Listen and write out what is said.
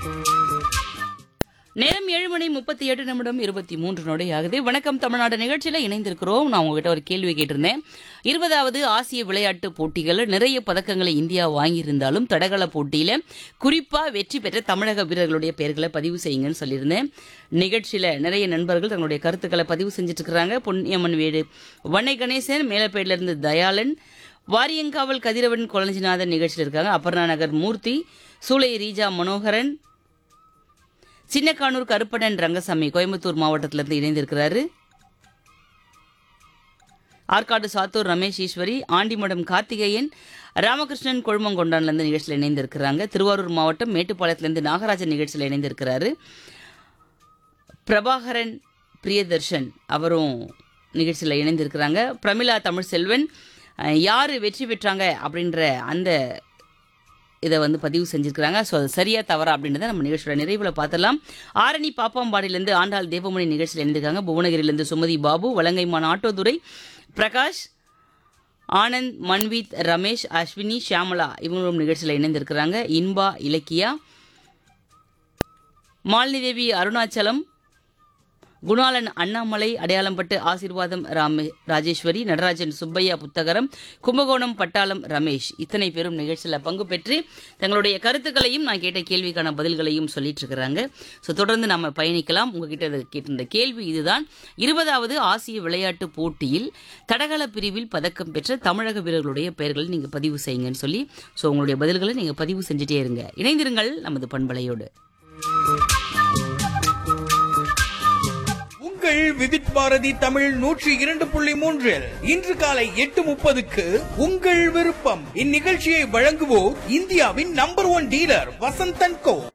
நேரம் ஏழு மணி முப்பத்தி எட்டு நிமிடம் இருபத்தி மூன்று நொடி ஆகுது வணக்கம் தமிழ்நாடு நிகழ்ச்சியில இணைந்திருக்கிறோம் நான் உங்ககிட்ட ஒரு கேள்வி கேட்டிருந்தேன் இருபதாவது ஆசிய விளையாட்டு போட்டிகள்ல நிறைய பதக்கங்களை இந்தியா வாங்கியிருந்தாலும் தடகள போட்டியில குறிப்பா வெற்றி பெற்ற தமிழக வீரர்களுடைய பெயர்களை பதிவு செய்யுங்கன்னு சொல்லியிருந்தேன் நிகழ்ச்சியில நிறைய நண்பர்கள் தங்களுடைய கருத்துக்களை பதிவு செஞ்சுட்டு இருக்கிறாங்க பொன்னியம்மன் வீடு வண்ணை கணேசன் மேலப்பேட்டில இருந்து தயாளன் வாரியங்காவல் கதிரவன் கொலஞ்சிநாதன் நிகழ்ச்சியில் இருக்காங்க அபர்ணா நகர் மூர்த்தி சூளை ரீஜா மனோகரன் சின்னக்கானூர் கருப்பண்ணன் ரங்கசாமி கோயம்புத்தூர் மாவட்டத்திலிருந்து இணைந்திருக்கிறாரு ஆற்காடு சாத்தூர் ரமேஷ் ஈஸ்வரி ஆண்டிமடம் கார்த்திகேயன் ராமகிருஷ்ணன் கொழுமங்கொண்டான்லேருந்து நிகழ்ச்சியில் இணைந்திருக்கிறாங்க திருவாரூர் மாவட்டம் மேட்டுப்பாளையத்திலிருந்து நாகராஜன் நிகழ்ச்சியில் இணைந்திருக்கிறாரு பிரபாகரன் பிரியதர்ஷன் அவரும் நிகழ்ச்சியில் இணைந்திருக்கிறாங்க பிரமிளா தமிழ் செல்வன் அஹ், யாரு வெற்றி பெற்றாங்க அப்படின்ற அந்த இதை வந்து பதிவு செஞ்சிருக்கிறாங்க ஸோ அது சரியா தவறா அப்படின்றத நம்ம நிகழ்ச்சியோட நிறைவில் பார்த்துடலாம் ஆரணி பாப்பாம்பாடியிலேருந்து ஆண்டாள் தேவமணி நிகழ்ச்சியில் இணைந்திருக்காங்க புவனகிரியிலேருந்து சுமதி பாபு வலங்கைமான் ஆட்டோதுரை பிரகாஷ் ஆனந்த் மன்வீத் ரமேஷ் அஸ்வினி ஷியாமலா இவங்களும் நிகழ்ச்சியில் இணைந்திருக்கிறாங்க இன்பா இலக்கியா மாலினி தேவி அருணாச்சலம் குணாளன் அண்ணாமலை அடையாளம்பட்டு ஆசீர்வாதம் ராமே ராஜேஸ்வரி நடராஜன் சுப்பையா புத்தகரம் கும்பகோணம் பட்டாளம் ரமேஷ் இத்தனை பேரும் நிகழ்ச்சியில் பங்கு பெற்று தங்களுடைய கருத்துக்களையும் நான் கேட்ட கேள்விக்கான பதில்களையும் சொல்லிட்டு இருக்கிறாங்க ஸோ தொடர்ந்து நம்ம பயணிக்கலாம் உங்ககிட்ட இதை கேட்டிருந்த கேள்வி இதுதான் இருபதாவது ஆசிய விளையாட்டு போட்டியில் தடகள பிரிவில் பதக்கம் பெற்ற தமிழக வீரர்களுடைய பெயர்களை நீங்கள் பதிவு செய்யுங்கன்னு சொல்லி ஸோ உங்களுடைய பதில்களை நீங்கள் பதிவு செஞ்சுட்டே இருங்க இணைந்திருங்கள் நமது பண்பலையோடு உங்கள் விவித் பாரதி தமிழ் நூற்றி இரண்டு புள்ளி மூன்றில் இன்று காலை எட்டு முப்பதுக்கு உங்கள் விருப்பம் இந்நிகழ்ச்சியை வழங்குவோர் இந்தியாவின் நம்பர் ஒன் டீலர் வசந்தன் கோ